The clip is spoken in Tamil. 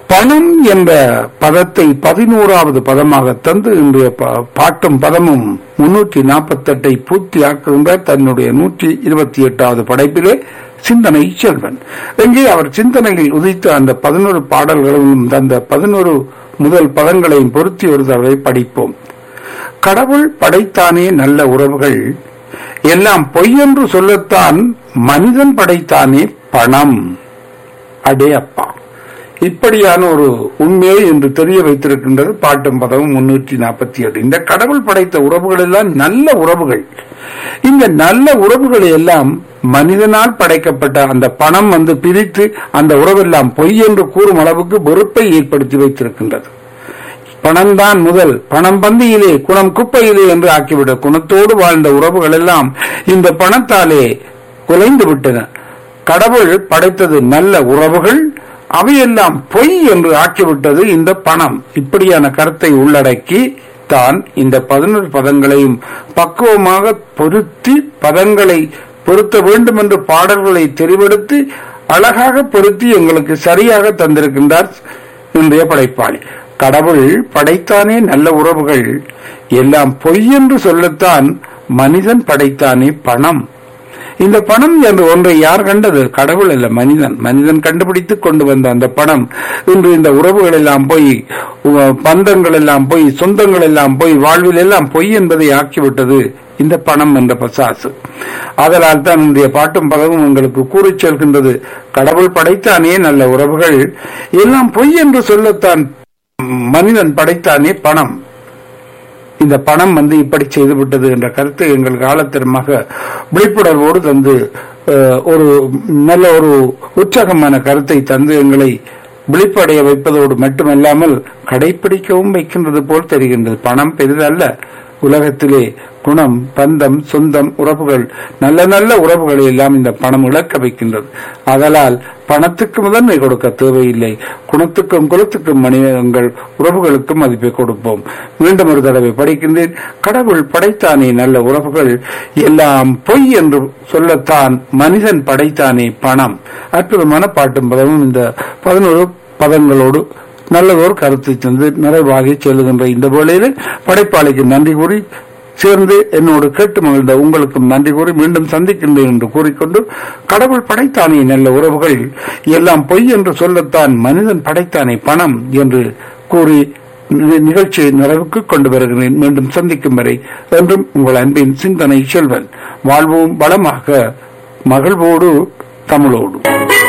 பணம் என்ற பதத்தை பதினோராவது பதமாக தந்து இன்றைய பா- பாட்டும் பதமும் முன்னூற்றி நாற்பத்தெட்டை பூர்த்தியாக்குகின்ற தன்னுடைய நூற்றி இருபத்தி எட்டாவது படைப்பிலே சிந்தனை செல்வன் எங்கே அவர் சிந்தனையில் உதித்த அந்த பதினோரு பாடல்களும் தந்த பதினோரு முதல் பதங்களையும் பொருத்தி ஒரு தடவை படிப்போம் கடவுள் படைத்தானே நல்ல உறவுகள் எல்லாம் பொய்யென்று சொல்லத்தான் மனிதன் படைத்தானே பணம் அடே அப்பா இப்படியான ஒரு உண்மையை என்று தெரிய வைத்திருக்கின்றது பாட்டும் பதவும் முன்னூற்றி நாற்பத்தி எட்டு இந்த கடவுள் படைத்த உறவுகள் எல்லாம் நல்ல உறவுகள் இந்த நல்ல உறவுகளை எல்லாம் மனிதனால் படைக்கப்பட்ட அந்த பணம் வந்து பிரித்து அந்த உறவெல்லாம் பொய் என்று கூறும் அளவுக்கு வெறுப்பை ஏற்படுத்தி வைத்திருக்கின்றது பணம்தான் முதல் பணம் பந்தியிலே குணம் குப்பையிலே என்று ஆக்கிவிட குணத்தோடு வாழ்ந்த உறவுகள் எல்லாம் இந்த பணத்தாலே குலைந்து விட்டன கடவுள் படைத்தது நல்ல உறவுகள் அவையெல்லாம் பொய் என்று ஆக்கிவிட்டது இந்த பணம் இப்படியான கருத்தை உள்ளடக்கி தான் இந்த பதினொரு பதங்களையும் பக்குவமாக பொருத்தி பதங்களை பொருத்த வேண்டும் என்று பாடல்களை தெரிவெடுத்து அழகாக பொருத்தி எங்களுக்கு சரியாக தந்திருக்கின்றார் இன்றைய படைப்பாளி கடவுள் படைத்தானே நல்ல உறவுகள் எல்லாம் பொய் என்று சொல்லத்தான் மனிதன் படைத்தானே பணம் இந்த பணம் என்று ஒன்றை யார் கண்டது கடவுள் அல்ல மனிதன் மனிதன் கண்டுபிடித்து கொண்டு வந்த அந்த பணம் இன்று இந்த உறவுகள் எல்லாம் போய் உ- பந்தங்கள் எல்லாம் போய் சொந்தங்கள் எல்லாம் போய் வாழ்வில் எல்லாம் பொய் என்பதை ஆக்கிவிட்டது இந்த பணம் என்ற பசாசு அதனால் தான் இன்றைய பாட்டும் பதவும் உங்களுக்கு கூறிச் செல்கின்றது கடவுள் படைத்தானே நல்ல உறவுகள் எல்லாம் பொய் என்று சொல்லத்தான் மனிதன் படைத்தானே பணம் இந்த பணம் வந்து இப்படி செய்துவிட்டது என்ற கருத்தை எங்கள் காலத்திறமாக விழிப்புணர்வோடு தந்து அஹ், ஒரு நல்ல ஒரு உற்சாகமான கருத்தை தந்து எங்களை விழிப்படைய வைப்பதோடு மட்டுமல்லாமல் கடைபிடிக்கவும் வைக்கின்றது போல் தெரிகின்றது பணம் பெரிதல்ல உலகத்திலே குணம் பந்தம் சொந்தம் உறவுகள் நல்ல நல்ல உறவுகளை எல்லாம் இந்த பணம் இழக்க வைக்கின்றது அதனால் பணத்துக்கு முதன்மை கொடுக்க தேவையில்லை குணத்துக்கும் குலத்துக்கும் மனிதங்கள் உறவுகளுக்கும் மதிப்பை கொடுப்போம் மீண்டும் ஒரு தடவை படிக்கின்றேன் கடவுள் படைத்தானே நல்ல உறவுகள் எல்லாம் பொய் என்று சொல்லத்தான் மனிதன் படைத்தானே பணம் அற்புதமான பாட்டும் பதமும் இந்த பதினோரு பதங்களோடு நல்லதொரு கருத்தை தந்து நிறைவாகி செல்லுகின்ற இந்த வேளையில் படைப்பாளிக்கு நன்றி கூறி சேர்ந்து என்னோடு கேட்டு மகிழ்ந்த உங்களுக்கும் நன்றி கூறி மீண்டும் சந்திக்கின்றேன் என்று கூறிக்கொண்டு கடவுள் படைத்தானே நல்ல உறவுகள் எல்லாம் பொய் என்று சொல்லத்தான் மனிதன் படைத்தானே பணம் என்று கூறி நி- நிகழ்ச்சியை நிறைவுக்கு கொண்டு வருகிறேன் மீண்டும் சந்திக்கும் வரை என்றும் உங்கள் அன்பின் சிந்தனை செல்வன் வாழ்வோம் வளமாக மகிழ்வோடு தமிழோடு